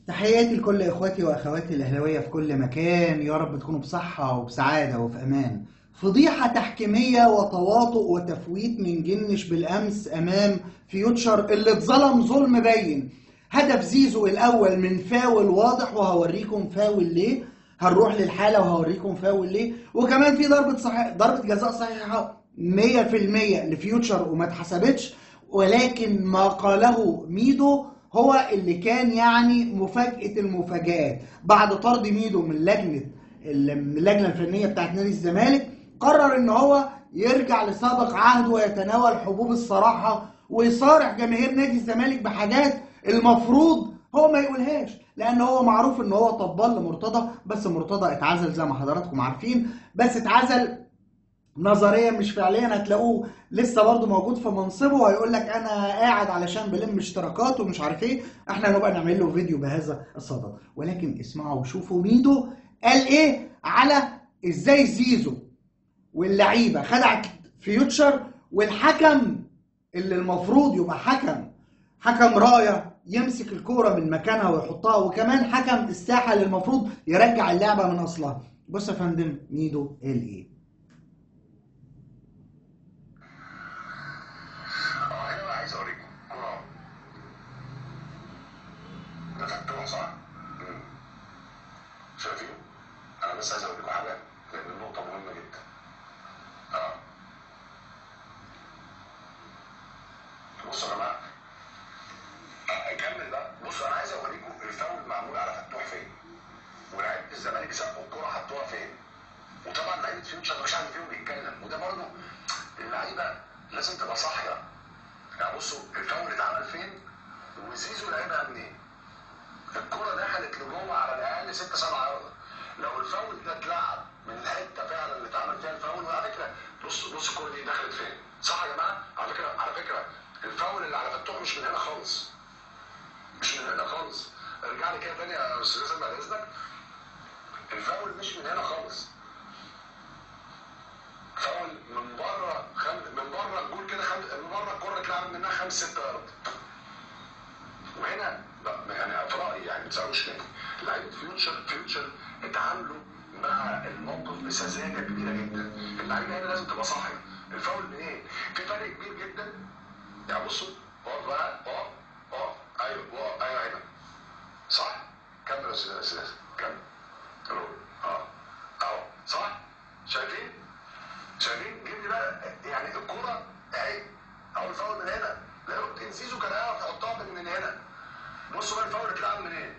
تحياتي لكل اخواتي واخواتي الاهلاويه في كل مكان يا رب تكونوا بصحه وبسعاده وفي امان فضيحه تحكيميه وتواطؤ وتفويت من جنش بالامس امام فيوتشر اللي اتظلم ظلم باين هدف زيزو الاول من فاول واضح وهوريكم فاول ليه هنروح للحاله وهوريكم فاول ليه وكمان في ضربه صحيح ضربه جزاء صحيحه 100% لفيوتشر وما اتحسبتش ولكن ما قاله ميدو هو اللي كان يعني مفاجأة المفاجآت بعد طرد ميدو من لجنة من اللجنة الفنية بتاعت نادي الزمالك قرر ان هو يرجع لسابق عهده ويتناول حبوب الصراحة ويصارح جماهير نادي الزمالك بحاجات المفروض هو ما يقولهاش لان هو معروف ان هو طبال لمرتضى بس مرتضى اتعزل زي ما حضراتكم عارفين بس اتعزل نظريا مش فعليا هتلاقوه لسه برضه موجود في منصبه وهيقول لك انا قاعد علشان بلم اشتراكات ومش عارف ايه احنا هنبقى نعمل له فيديو بهذا الصدد ولكن اسمعوا وشوفوا ميدو قال ايه على ازاي زيزو واللعيبه خدعت فيوتشر والحكم اللي المفروض يبقى حكم حكم رايه يمسك الكوره من مكانها ويحطها وكمان حكم الساحه اللي المفروض يرجع اللعبه من اصلها بص يا فندم ميدو قال ايه اه هنا بقى عايز اوريكم كرة ده فتوح صح؟ مم. شايفين؟ انا بس عايز اوريكم حاجة لان النقطة مهمة جدا اه بصوا يا جماعة آه، اكمل بقى بصوا انا عايز اوريكم الفاول معمول على فتوح فين ولاعيبة الزمالك سابوا الكرة حطوها فين وطبعا لعيبة فيوتشر مش عارف فيهم بيتكلم وده برضه اللعيبة لازم تبقى صاحية يعني بصوا الفاول اتعمل فين وزيزو لعبها منين الكرة دخلت لجوه على الاقل 6 7 يارده لو الفاول ده اتلعب من الحته فعلا اللي اتعمل فيها الفاول وعلى فكره بص بص الكرة دي دخلت فين صح يا جماعه على فكره على فكره الفاول اللي على فتوح مش من هنا خالص مش من هنا خالص ارجع لي كده تاني يا استاذ حسن بعد اذنك الفاول مش من هنا خالص فاول من بره خم... من بره الجول كده خم... من بره الكره اتلعب منها خمس ست يارد وهنا ب- يعني في رايي يعني ما تزعلوش مني لعيبه فيوتشر فيوتشر اتعاملوا مع الموقف بسذاجه كبيره جدا اللعيبه هنا لازم تبقى صاحيه الفاول منين؟ في فرق كبير جدا يعني بصوا اقف بقى اقف اقف ايوه اقف ايوه هنا صح؟ كمل يا استاذ استاذ كمل الو اه اهو صح؟ شايفين؟ شايفين جيب لي بقى يعني الكوره اهي اهو الفاول من هنا لو كان زيزو كان هيعرف يحطها من من هنا بصوا بقى الفاول اتلعب منين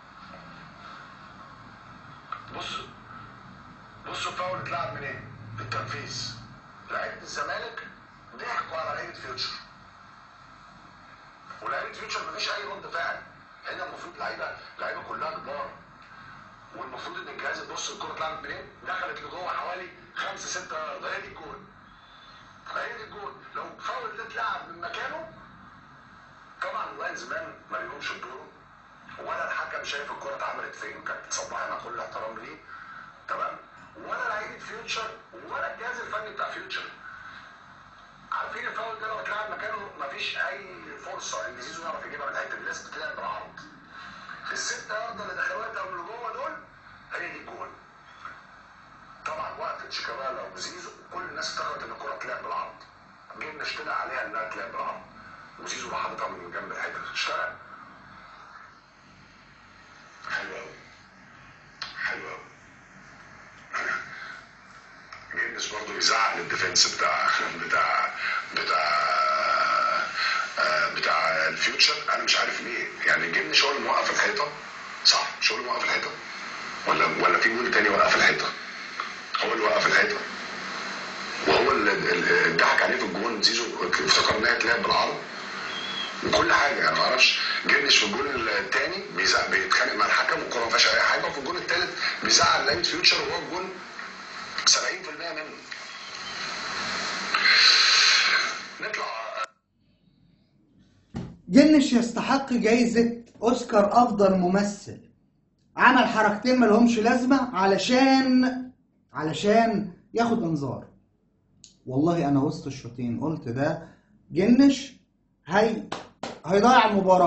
بصوا بصوا الفاول اتلعب منين في التنفيذ لعيبه الزمالك ضحكوا على لعيبه فيوتشر ولعيبه فيوتشر مفيش اي رد فعل هنا المفروض لعيبه لعيبه كلها كبار والمفروض ان الجهاز بص الكوره اتلعبت منين؟ دخلت لجوه حوالي 5 6 يارد هي دي الجول. هي دي الجول، لو فاول ده اتلعب من مكانه طبعا اللاين زمان ما لهمش الدور ولا الحكم شايف الكوره اتعملت فين كانت صباحي مع كل احترام ليه تمام؟ ولا لعيبه فيوتشر ولا الجهاز الفني بتاع فيوتشر. عارفين الفاول ده لو اتلعب مكانه مفيش اي فرصه ان زيزو يعرف يجيبها من حته الناس بتلعب بالعرض. في الستة ياردة اللي دخلوها من جوه دول هي دي الجول. طبعا وقت شيكابالا وزيزو كل الناس افتكرت ان الكرة تلعب بالعرض. جبنا اشتغل عليها انها تلعب بالعرض. وزيزو راح حاططها من جنب الحته اشتغل. حلو قوي. حلو قوي. جيمس برضه بيزعق للديفنس بتاع بتاع بتاع آه، بتاع الفيوتشر انا مش عارف ليه يعني جيمس هو اللي موقف الحيطه صح مش هو اللي موقف الحيطه ولا ولا في جول تاني وقف الحيطه هو اللي وقف الحيطه وهو اللي اللي اتضحك عليه في الجون زيزو افتكر انها تلعب بالعرض وكل حاجه انا ما اعرفش جيمس في الجون الثاني بيزعق بيتخانق مع الحكم والكوره ما فيهاش اي حاجه وفي الجون الثالث بيزعل لعيبه فيوتشر وهو الجون 70% منه نطلع جنش يستحق جايزة أوسكار أفضل ممثل عمل حركتين ملهمش لازمة علشان علشان ياخد إنذار والله أنا وسط الشوطين قلت ده جنش هي هيضيع المباراة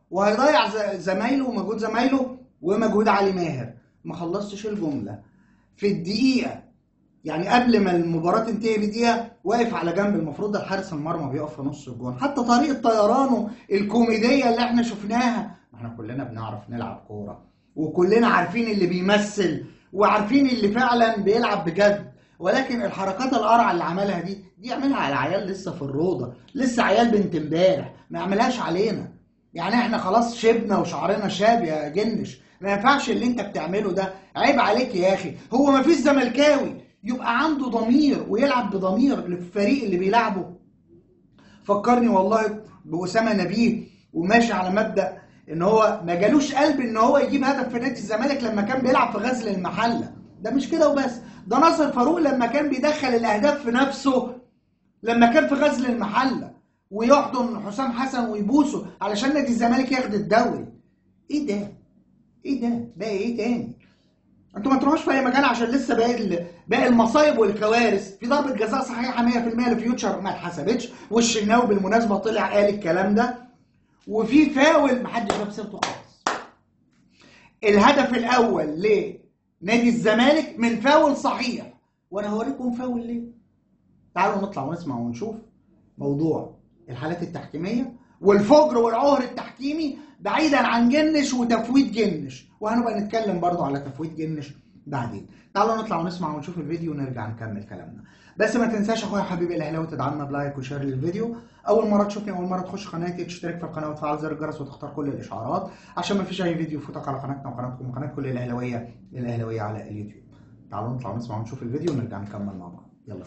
وهيضيع ز- زمايله ومجهود زمايله ومجهود علي ماهر ما خلصتش الجمله في الدقيقه يعني قبل ما المباراه تنتهي بدقيقه واقف على جنب المفروض ده الحارس المرمى بيقف في نص الجون حتى طريقه طيرانه الكوميديه اللي احنا شفناها ما احنا كلنا بنعرف نلعب كوره وكلنا عارفين اللي بيمثل وعارفين اللي فعلا بيلعب بجد ولكن الحركات القرعه اللي عملها دي دي يعملها على عيال لسه في الروضه لسه عيال بنت امبارح ما يعملهاش علينا يعني احنا خلاص شبنا وشعرنا شاب يا جنش ما ينفعش اللي انت بتعمله ده عيب عليك يا اخي هو ما فيش زملكاوي يبقى عنده ضمير ويلعب بضمير للفريق اللي بيلعبه فكرني والله بأسامة نبيه وماشي على مبدأ ان هو ما جالوش قلب ان هو يجيب هدف في نادي الزمالك لما كان بيلعب في غزل المحله ده مش كده وبس ده ناصر فاروق لما كان بيدخل الاهداف في نفسه لما كان في غزل المحله ويحضن حسام حسن ويبوسه علشان نادي الزمالك ياخد الدوري ايه ده ايه ده بقى ايه تاني انتوا ما تروحوش في اي مكان عشان لسه باقي ال- باقي المصايب والكوارث في ضربه جزاء صحيحه 100% لفيوتشر ما اتحسبتش والشناوي بالمناسبه طلع قال الكلام ده وفي فاول محدش جاب سيرته خالص الهدف الاول لنادي الزمالك من فاول صحيح وانا هوريكم فاول ليه تعالوا نطلع ونسمع ونشوف موضوع الحالات التحكيميه والفجر والعهر التحكيمي بعيدا عن جنش وتفويت جنش وهنبقى نتكلم برضو على تفويت جنش بعدين تعالوا نطلع ونسمع ونشوف الفيديو ونرجع نكمل كلامنا بس ما تنساش اخويا حبيبي الاهلاوي تدعمنا بلايك وشير للفيديو اول مره تشوفني اول مره تخش قناتي تشترك في القناه وتفعل زر الجرس وتختار كل الاشعارات عشان ما فيش اي فيديو يفوتك على قناتنا وقناتكم وقناه كل الاهلاويه الاهلاويه على اليوتيوب تعالوا نطلع ونسمع ونشوف الفيديو ونرجع نكمل مع بعض يلا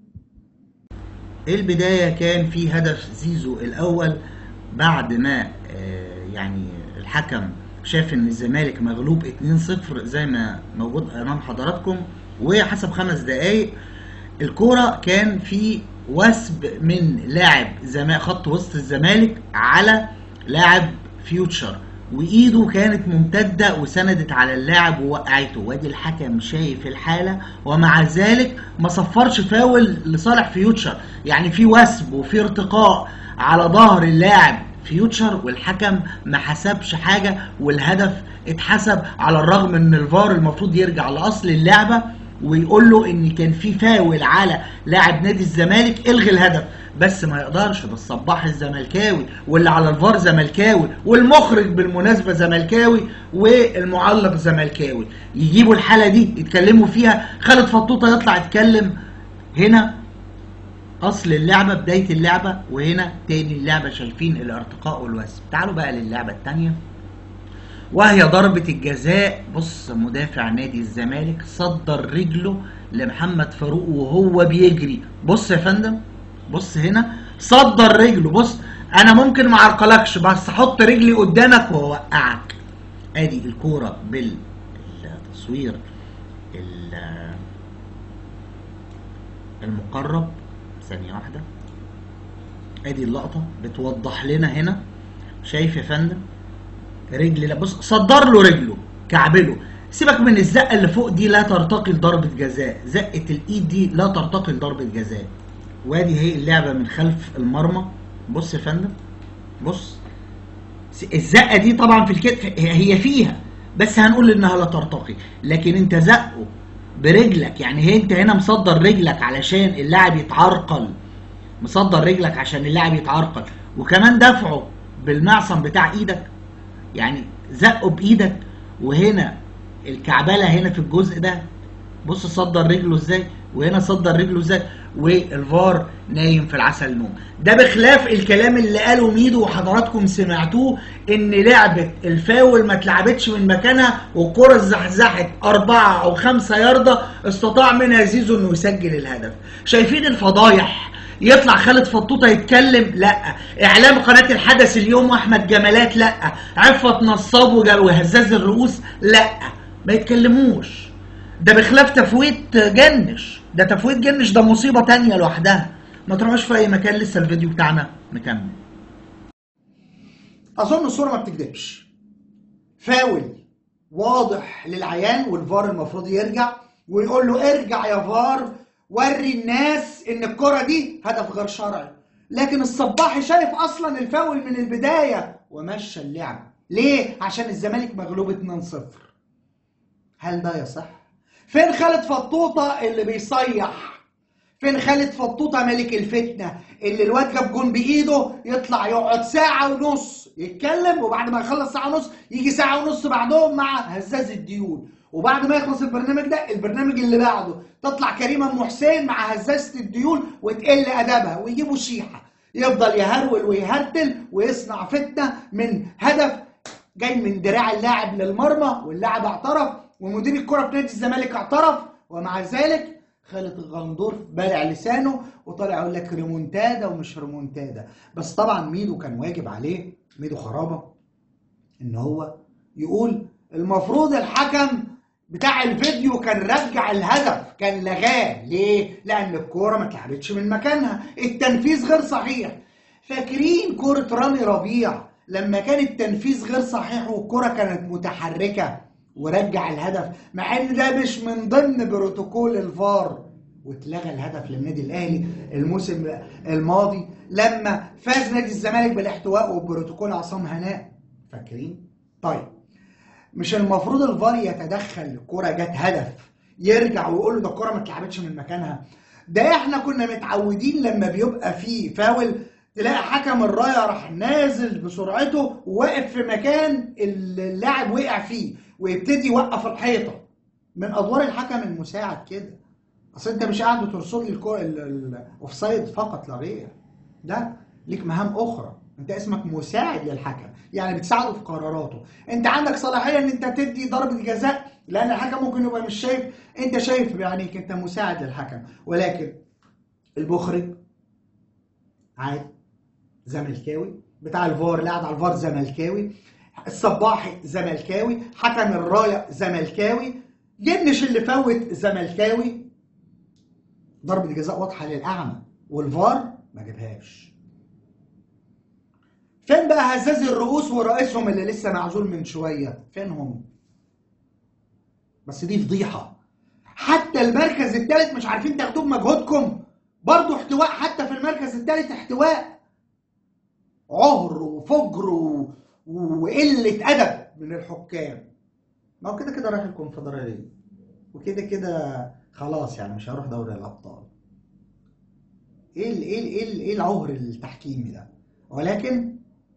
البدايه كان في هدف زيزو الاول بعد ما آه، يعني الحكم شاف ان الزمالك مغلوب 2-0 زي ما موجود امام حضراتكم وحسب خمس دقايق الكرة كان في وثب من لاعب زما خط وسط الزمالك على لاعب فيوتشر وايده كانت ممتده وسندت على اللاعب ووقعته وادي الحكم شايف الحاله ومع ذلك ما صفرش فاول لصالح فيوتشر يعني في وثب وفي ارتقاء على ظهر اللاعب فيوتشر والحكم ما حسبش حاجه والهدف اتحسب على الرغم ان الفار المفروض يرجع لاصل اللعبه ويقول له ان كان في فاول على لاعب نادي الزمالك الغي الهدف بس ما يقدرش ده الصباح الزملكاوي واللي على الفار زملكاوي والمخرج بالمناسبه زملكاوي والمعلق زملكاوي يجيبوا الحاله دي يتكلموا فيها خالد فطوطه يطلع يتكلم هنا اصل اللعبه بدايه اللعبه وهنا تاني اللعبه شايفين الارتقاء والوثب تعالوا بقى للعبه الثانيه وهي ضربة الجزاء بص مدافع نادي الزمالك صدر رجله لمحمد فاروق وهو بيجري بص يا فندم بص هنا صدر رجله بص انا ممكن ما اعرقلكش بس احط رجلي قدامك واوقعك ادي الكوره بالتصوير ال- المقرب ثانية واحدة ادي اللقطة بتوضح لنا هنا شايف يا فندم رجل لا بص صدر له رجله كعبله سيبك من الزقه اللي فوق دي لا ترتقي لضربه جزاء زقه الايد دي لا ترتقي لضربه جزاء وادي هي اللعبه من خلف المرمى بص يا فندم بص الزقه دي طبعا في الكتف هي فيها بس هنقول انها لا ترتقي لكن انت زقه برجلك يعني هي انت هنا مصدر رجلك علشان اللاعب يتعرقل مصدر رجلك عشان اللاعب يتعرقل وكمان دفعه بالمعصم بتاع ايدك يعني زقه بايدك وهنا الكعبله هنا في الجزء ده بص صدر رجله ازاي وهنا صدر رجله ازاي والفار نايم في العسل نوم ده بخلاف الكلام اللي قاله ميدو وحضراتكم سمعتوه ان لعبه الفاول ما اتلعبتش من مكانها والكره اتزحزحت أربعة أو خمسة ياردة استطاع منها زيزو إنه يسجل الهدف شايفين الفضايح يطلع خالد فطوطه يتكلم لا اعلام قناه الحدث اليوم واحمد جمالات لا عفه نصاب وج- وهزاز الرؤوس لا ما يتكلموش ده بخلاف تفويت جنش ده تفويت جنش ده مصيبه تانية لوحدها ما تروحوش في اي مكان لسه الفيديو بتاعنا مكمل اظن الصوره ما بتكذبش فاول واضح للعيان والفار المفروض يرجع ويقول له ارجع يا فار وري الناس ان الكرة دي هدف غير شرعي لكن الصباحي شايف اصلا الفاول من البدايه ومشى اللعب ليه عشان الزمالك مغلوب 2-0 هل ده يصح فين خالد فطوطه اللي بيصيح فين خالد فطوطه ملك الفتنه اللي الواد جاب جون بايده يطلع يقعد ساعه ونص يتكلم وبعد ما يخلص ساعه ونص يجي ساعه ونص بعدهم مع هزاز الديون وبعد ما يخلص البرنامج ده البرنامج اللي بعده تطلع كريمه ام حسين مع هزازه الديون وتقل ادبها ويجيبوا شيحه يفضل يهرول ويهرتل ويصنع فتنه من هدف جاي من دراع اللاعب للمرمى واللاعب اعترف ومدير الكره في نادي الزمالك اعترف ومع ذلك خالد الغندور بالع لسانه وطالع يقول لك ريمونتادا ومش ريمونتادا بس طبعا ميدو كان واجب عليه ميدو خرابه ان هو يقول المفروض الحكم بتاع الفيديو كان رجع الهدف كان لغاه ليه؟ لأن الكورة ما اتلعبتش من مكانها التنفيذ غير صحيح فاكرين كورة رامي ربيع لما كان التنفيذ غير صحيح والكرة كانت متحركة ورجع الهدف مع ان ده مش من ضمن بروتوكول الفار واتلغى الهدف للنادي الاهلي الموسم الماضي لما فاز نادي الزمالك بالاحتواء وبروتوكول عصام هناء فاكرين؟ طيب مش المفروض الفار يتدخل الكرة جت هدف يرجع ويقول له ده الكرة ما اتلعبتش من مكانها ده احنا كنا متعودين لما بيبقى فيه فاول تلاقي حكم الرايه راح نازل بسرعته وواقف في مكان اللاعب وقع فيه ويبتدي يوقف الحيطه من ادوار الحكم المساعد كده اصل انت مش قاعد بترصد لي الكو- ال- ال- الاوفسايد فقط لا غير ده ليك مهام اخرى انت اسمك مساعد للحكم يعني بتساعده في قراراته انت عندك صلاحيه ان انت تدي ضربه جزاء لان الحكم ممكن يبقى مش شايف انت شايف بعينيك انت مساعد للحكم ولكن المخرج عادي زملكاوي بتاع الفار اللي قاعد على الفار زملكاوي الصباحي زملكاوي حكم الرايه زملكاوي جنش اللي فوت زملكاوي ضربة جزاء واضحة للأعمى والفار ما جابهاش فين بقى هزاز الرؤوس ورئيسهم اللي لسه معزول من شوية فينهم بس دي فضيحة حتى المركز الثالث مش عارفين تاخدوه بمجهودكم برضه احتواء حتى في المركز الثالث احتواء عهر وفجر و... وقلة أدب من الحكام ما هو كده كده رايح الكونفدرالية وكده كده خلاص يعني مش هروح دوري الأبطال ايه ال ايه ال ايه ال ايه العهر التحكيمي ده ولكن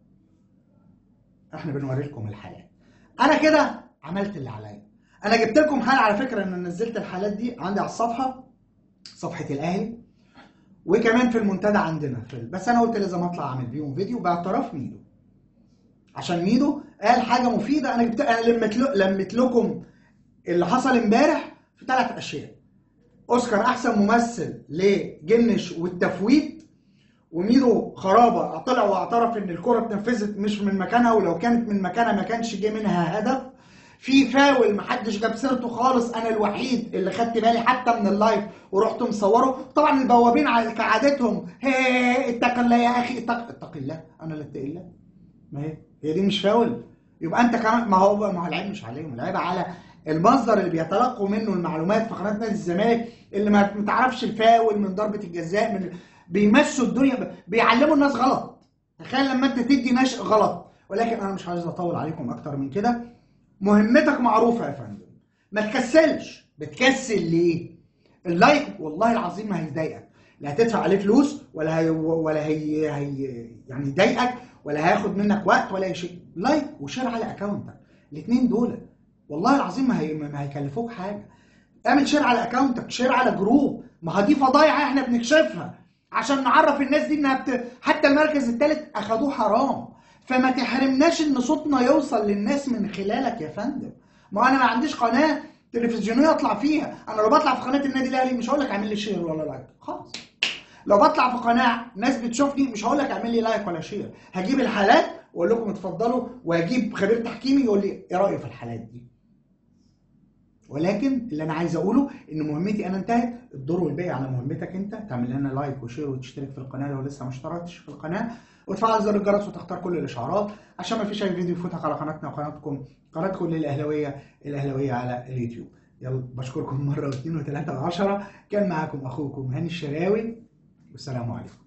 احنا بنوري لكم الحالات انا كده عملت اللي عليا انا جبت لكم حاله على فكره ان نزلت الحالات دي عندي على الصفحه صفحه الاهلي وكمان في المنتدى عندنا في بس انا قلت لازم اطلع اعمل بيهم فيديو باعتراف ميدو عشان ميدو قال حاجه مفيده انا جبت انا لمت ل- لمت لكم اللي حصل امبارح في ثلاث اشياء اوسكار احسن ممثل لجنش والتفويت وميدو خرابه طلع واعترف ان الكره اتنفذت مش من مكانها ولو كانت من مكانها ما كانش جه منها هدف في فاول محدش جاب سيرته خالص انا الوحيد اللي خدت بالي حتى من اللايف ورحت مصوره طبعا البوابين ع- كعادتهم هي اتق الله يا اخي اتق اتق الله انا اللي اتقي الله ما هي هي دي مش فاول يبقى انت كمان ما هو ما هو العيب مش عليهم العيب على المصدر اللي بيتلقوا منه المعلومات في قناه نادي الزمالك اللي ما ما تعرفش الفاول من ضربه الجزاء من بيمشوا الدنيا ب- بيعلموا الناس غلط تخيل لما انت تدي نشء غلط ولكن انا مش عايز اطول عليكم اكتر من كده مهمتك معروفه يا فندم ما تكسلش بتكسل ليه اللايك والله العظيم ما هيضايقك لا هتدفع عليه فلوس ولا هي ولا هي, هي يعني يضايقك ولا هياخد منك وقت ولا اي شيء لايك وشير على اكونتك الاثنين دول والله العظيم ما, هي ما هيكلفوك حاجه اعمل شير على اكونتك شير على جروب ما هي دي فضايح احنا بنكشفها عشان نعرف الناس دي انها بت... حتى المركز الثالث اخدوه حرام فما تحرمناش ان صوتنا يوصل للناس من خلالك يا فندم ما انا ما عنديش قناه تلفزيونيه اطلع فيها انا لو بطلع في قناه النادي الاهلي مش هقول لك اعمل لي شير ولا لايك خلاص لو بطلع في قناه ناس بتشوفني مش هقول لك اعمل لي لايك ولا شير هجيب الحالات واقول لكم اتفضلوا وهجيب خبير تحكيمي يقول لي ايه رايه في الحالات دي ولكن اللي انا عايز اقوله ان مهمتي انا انتهت الدور والباقي على مهمتك انت تعمل لنا لايك وشير وتشترك في القناه لو لسه ما اشتركتش في القناه وتفعل زر الجرس وتختار كل الاشعارات عشان ما فيش اي فيديو يفوتك على قناتنا وقناتكم قناتكم للاهلاويه الاهلاويه على اليوتيوب يلا بشكركم مره واثنين وثلاثه وعشره كان معاكم اخوكم هاني الشراوي والسلام عليكم